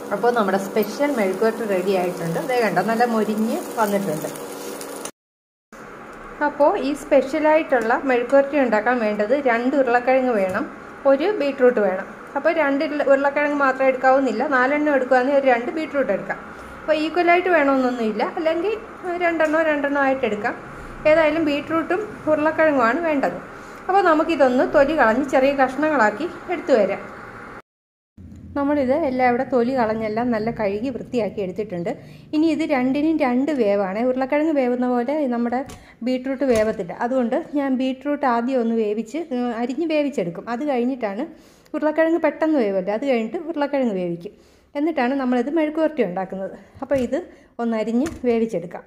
അപ്പോൾ നമ്മുടെ special മെഴുക്കുവരട്ട് ready ആയിട്ടുണ്ട് അതേ കണ്ടോ നല്ല മൊരിഞ്ഞ് വന്നിട്ടുണ്ട് അപ്പോൾ ഈ സ്പെഷ്യലായിട്ടുള്ള മെഴുക്കുവരട്ടി ഉണ്ടാക്കാൻ വേണ്ടത് രണ്ട് ഉരുളക്കിഴങ്ങ് വേണം ഒരു ബീട്രൂട്ട് വേണം അപ്പോൾ രണ്ട് ഉരുള- ഉരുളക്കിഴങ്ങ് മാത്രം എടുക്കാവുന്നില്ല നാലെണ്ണം എടുക്കുകയാണെങ്കിൽ ഒരു രണ്ട് ബീട്രൂട്ട് എടുക്കാം അപ്പോൾ ഈക്വലായിട്ട് വേണമെന്നൊന്നുമില്ല അല്ലെങ്കിൽ രണ്ടെണ്ണോ രണ്ടെണ്ണോ ആയിട്ട് എടുക്കാം ഏതായാലും ബീട്രൂട്ടും ഉരുളക്കിഴങ്ങുമാണ് വേണ്ടത് അപ്പോൾ നമുക്കിതൊന്ന് തൊലി കളഞ്ഞ് ചെറിയ കഷ്ണങ്ങളാക്കി എടുത്തു വരാം നമ്മളിത് എല്ലാം ഇവിടെ തൊലി കളഞ്ഞെല്ലാം നല്ല കഴുകി വൃത്തിയാക്കി എടുത്തിട്ടുണ്ട് ഇനി ഇത് രണ്ടിനും രണ്ട് വേവാണ് ഉരുളക്കിഴങ്ങ് വേവുന്ന പോലെ നമ്മുടെ ബീട്രൂട്ട് വേവത്തില്ല അതുകൊണ്ട് ഞാൻ ബീട്രൂട്ട് ആദ്യം ഒന്ന് വേവിച്ച് ഏഹ്, അരിഞ്ഞ് വേവിച്ചെടുക്കും അത് കഴിഞ്ഞിട്ടാണ് ഉരുളക്കിഴങ്ങ് പെട്ടെന്ന് വേവല്ല അത് കഴിഞ്ഞിട്ട് ഉരുളക്കിഴങ്ങ് വേവിക്കും എന്നിട്ടാണ് നമ്മളിത് മെഴുക്ക് പുരട്ടി ഉണ്ടാക്കുന്നത് അപ്പോൾ ഇത് ഒന്ന് അരിഞ്ഞ് വേവിച്ചെടുക്കാം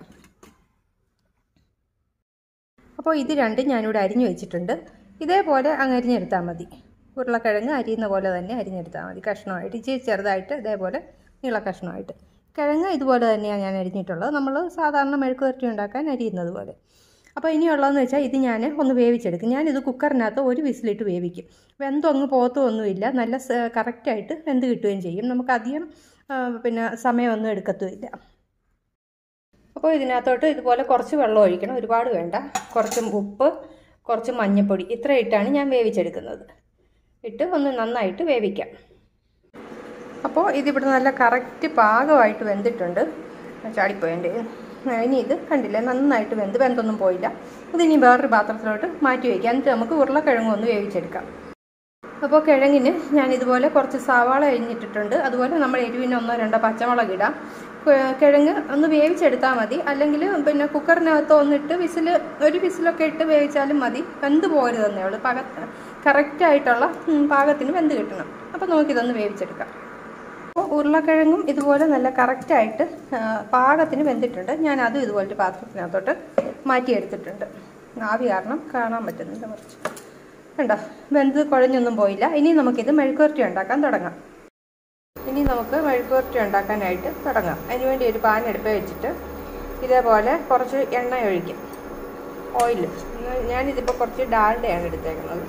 അപ്പോൾ ഇത് രണ്ടും ഞാനിവിടെ അരിഞ്ഞു വെച്ചിട്ടുണ്ട് ഇതേപോലെ അങ്ങ് അരിഞ്ഞെടുത്താൽ മതി ഉരുളക്കിഴങ്ങ് അരിയുന്ന പോലെ തന്നെ അരിഞ്ഞെടുത്താൽ മതി കഷ്ണമായിട്ട് ഇച്ചിരി ചെറുതായിട്ട് ഇതേപോലെ നീള കഷ്ണമായിട്ട് കിഴങ്ങ് ഇതുപോലെ തന്നെയാണ് ഞാൻ അരിഞ്ഞിട്ടുള്ളത് നമ്മൾ സാധാരണ മെഴുക്ക് പുരട്ടി ഉണ്ടാക്കാൻ അരിയുന്നത് പോലെ അപ്പോൾ ഇനിയുള്ളതെന്ന് വെച്ചാൽ ഇത് ഞാൻ ഒന്ന് വേവിച്ചെടുക്കും ഞാനിത് കുക്കറിനകത്ത് ഒരു വിസിലിട്ട് വേവിക്കും വെന്തൊങ്ങ് പോകത്തൊന്നുമില്ല നല്ല കറക്റ്റായിട്ട് വെന്ത് കിട്ടുകയും ചെയ്യും നമുക്ക് അധികം ആ, പിന്നെ സമയമൊന്നും എടുക്കത്തുമില്ല അപ്പോൾ ഇതിനകത്തോട്ട് ഇതുപോലെ കുറച്ച് വെള്ളം ഒഴിക്കണം ഒരുപാട് വേണ്ട കുറച്ച് ഉപ്പ് കുറച്ച് മഞ്ഞൾപ്പൊടി ഇത്ര ഇട്ടാണ് ഞാൻ വേവിച്ചെടുക്കുന്നത് ഇട്ട് ഒന്ന് നന്നായിട്ട് വേവിക്കാം അപ്പോൾ ഇതിവിടെ നല്ല കറക്റ്റ് പാകമായിട്ട് വെന്തിട്ടുണ്ട് ചാടിപ്പോയി എൻ്റെ ഇനി ഇത് കണ്ടില്ലേ നന്നായിട്ട് വെന്ത് വെന്തൊന്നും പോയില്ല ഇതിനി വേറൊരു പാത്രത്തിലോട്ട് മാറ്റി വയ്ക്കാം എന്നിട്ട് നമുക്ക് ഉരുളക്കിഴങ്ങ് ഒന്ന് വേവിച്ചെടുക്കാം അപ്പോൾ കിഴങ്ങിന് ഞാൻ ഇതുപോലെ കുറച്ച് സവാള അരിഞ്ഞിട്ടിട്ടുണ്ട് അതുപോലെ നമ്മൾ എരിവിന് ഒന്നോ രണ്ടോ പച്ചമുളക് ഇടാം കു- കിഴങ്ങ് ഒന്ന് വേവിച്ചെടുത്താൽ മതി അല്ലെങ്കിൽ പിന്നെ കുക്കറിനകത്ത് ഒന്നിട്ട് വിസിൽ ഒരു വിസിലൊക്കെ ഇട്ട് വേവിച്ചാലും മതി വെന്ത് പോരുതെന്നേ ഉള്ളൂ പാക കറക്റ്റായിട്ടുള്ള ഉം, പാകത്തിന് വെന്ത് കിട്ടണം അപ്പോൾ നമുക്കിതൊന്ന് വേവിച്ചെടുക്കാം അപ്പോൾ ഉരുളക്കിഴങ്ങും ഇതുപോലെ നല്ല കറക്റ്റായിട്ട് പാകത്തിന് വെന്തിട്ടുണ്ട് ഞാൻ അതും ഇതുപോലൊരു പാത്രത്തിനകത്തോട്ട് മാറ്റിയെടുത്തിട്ടുണ്ട് ആവി കാരണം കാണാൻ പറ്റുന്നില്ല കുറച്ച് കണ്ടോ വെന്ത് കുഴഞ്ഞൊന്നും പോയില്ല ഇനി നമുക്കിത് മെഴുക്കുവരട്ടി ഉണ്ടാക്കാൻ തുടങ്ങാം ഇനി നമുക്ക് മെഴുക്കുവരട്ടി ഉണ്ടാക്കാനായിട്ട് തുടങ്ങാം അതിനുവേണ്ടി ഒരു പാൻ എടുപ്പ് വെച്ചിട്ട് ഇതേപോലെ കുറച്ച് എണ്ണ ഒഴിക്കും ഓയിൽ ഞാനിതിപ്പോൾ കുറച്ച് ഡാൽഡയാണ് എടുത്തേക്കുന്നത്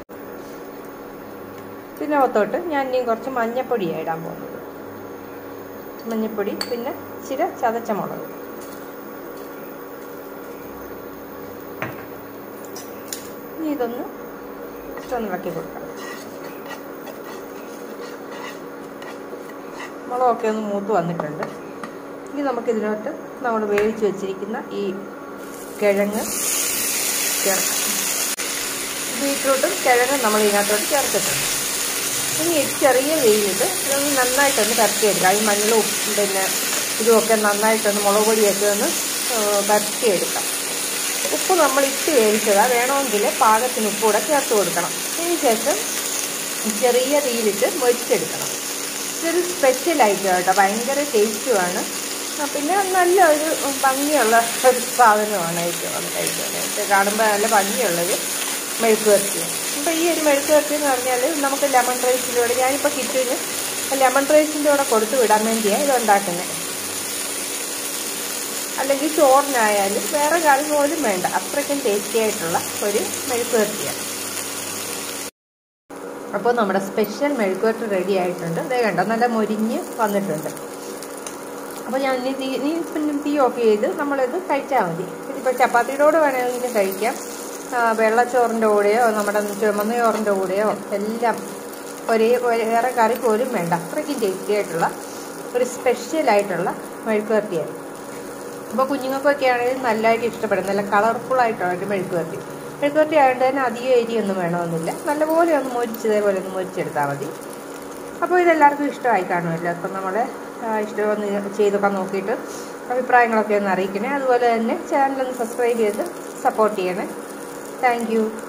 ഇതിനകത്തോട്ട് ഞാൻ ഇനിയും കുറച്ച് മഞ്ഞപ്പൊടിയാണ് ഇടാൻ പോകുന്നത് മഞ്ഞപ്പൊടി പിന്നെ ഇച്ചിരി ചതച്ച മുളക് ഇനി ഇതൊന്ന് ഇഷ്ടം ഇളക്കി കൊടുക്കാം മുളകൊക്കെ ഒന്ന് മൂത്ത് വന്നിട്ടുണ്ട് ഇനി നമുക്കിതിനകത്ത് നമ്മൾ വേവിച്ച് വെച്ചിരിക്കുന്ന ഈ കിഴങ്ങ് ചേർക്കാം ബീട്രൂട്ടും കിഴങ്ങും നമ്മൾ ഇതിനകത്തോട്ട് ചേർത്തിട്ടുണ്ട് ഇനി ഇത് ചെറിയ വെയിലിട്ട് ഇതൊന്ന് നന്നായിട്ടൊന്ന് പരത്തിയെടുക്കാം ഈ മഞ്ഞളും ഉപ്പും പിന്നെ ഇതുമൊക്കെ നന്നായിട്ടൊന്ന് മുളക് പൊടിയൊക്കെ ഒന്ന് പരത്തിയെടുക്കാം ഉപ്പ് നമ്മൾ ഇട്ട് വേവിച്ചതാണ് വേണമെങ്കിൽ പാകത്തിന് ഉപ്പ് കൂടെ ചേർത്ത് കൊടുക്കണം അതിന് ശേഷം ചെറിയ തീയിലിട്ട് മൊരിച്ചെടുക്കണം ഇതൊരു സ്പെഷ്യൽ ഐറ്റം കേട്ടോ ഭയങ്കര ടേസ്റ്റുമാണ് ആ, പിന്നെ നല്ല ഒരു ഭംഗിയുള്ള ഒരു സാധനമാണ് ഏറ്റവും അത് കഴിക്കാനായിട്ട് കാണുമ്പോൾ നല്ല ഭംഗിയുള്ളൊരു മെഴുക്ക് വരട്ടിയാണ് അപ്പോൾ ഈ ഒരു മെഴുക്ക് വരട്ടി എന്ന് പറഞ്ഞാൽ നമുക്ക് ലെമൺ റൈസിൻ്റെ കൂടെ ഞാനിപ്പോൾ കിറ്റിന് ലെമൺ റൈസിൻ്റെ കൂടെ കൊടുത്തു വിടാൻ വേണ്ടിയാണ് ഇത് ഉണ്ടാക്കുന്നത് അല്ലെങ്കിൽ ചോറിനായാലും വേറെ കറി പോലും വേണ്ട അത്രയ്ക്കും ടേസ്റ്റി ആയിട്ടുള്ള ഒരു മെഴുക്ക് വരട്ടിയാണ് അപ്പോൾ നമ്മുടെ സ്പെഷ്യൽ മെഴുക്കുവരട്ട് റെഡി ആയിട്ടുണ്ട് അതേ കണ്ടോ നല്ല മൊരിഞ്ഞ് വന്നിട്ടുണ്ട് അപ്പോൾ ഞാൻ ഇനി തീ ഇനി പിന്നെ തീ ഓഫ് ചെയ്ത് നമ്മളിത് കഴിച്ചാൽ മതി ഇതിപ്പോൾ ചപ്പാത്തിയുടെ കൂടെ വേണമെങ്കിലും കഴിക്കാം ആ, വെള്ളച്ചോറിൻ്റെ കൂടെയോ നമ്മുടെ ചുമന്ന ചോറിൻ്റെ കൂടെയോ എല്ലാം ഒരേ ഒരേ- വേറെ കറി പോലും വേണ്ട അത്രയ്ക്കും ടേസ്റ്റി ആയിട്ടുള്ള ഒരു സ്പെഷ്യലായിട്ടുള്ള മെഴുക്കുവരട്ടിയാണ് അപ്പോൾ കുഞ്ഞുങ്ങൾക്കൊക്കെ ആണെങ്കിൽ നല്ലതായിട്ട് ഇഷ്ടപ്പെടും നല്ല കളർഫുൾ ആയിട്ടുള്ള ഒരു മെഴുക്കുവരട്ടി മെഴുക്കുവരട്ടി ആയതുകൊണ്ട് തന്നെ അധികം എരിയൊന്നും വേണമെന്നില്ല നല്ലപോലെ ഒന്ന് മൊരിച്ച് ഇതേപോലെ ഒന്ന് മൊരിച്ചെടുത്താൽ മതി അപ്പോൾ ഇതെല്ലാവർക്കും ഇഷ്ടമായി കാണുമല്ലോ അപ്പം നമ്മൾ ഇഷ്ടമൊന്ന് ചെയ്തൊക്കെ നോക്കിയിട്ട് അഭിപ്രായങ്ങളൊക്കെ ഒന്ന് അറിയിക്കണേ അതുപോലെ തന്നെ ചാനലൊന്ന് സബ്സ്ക്രൈബ് ചെയ്ത് സപ്പോർട്ട് ചെയ്യണേ താങ്ക്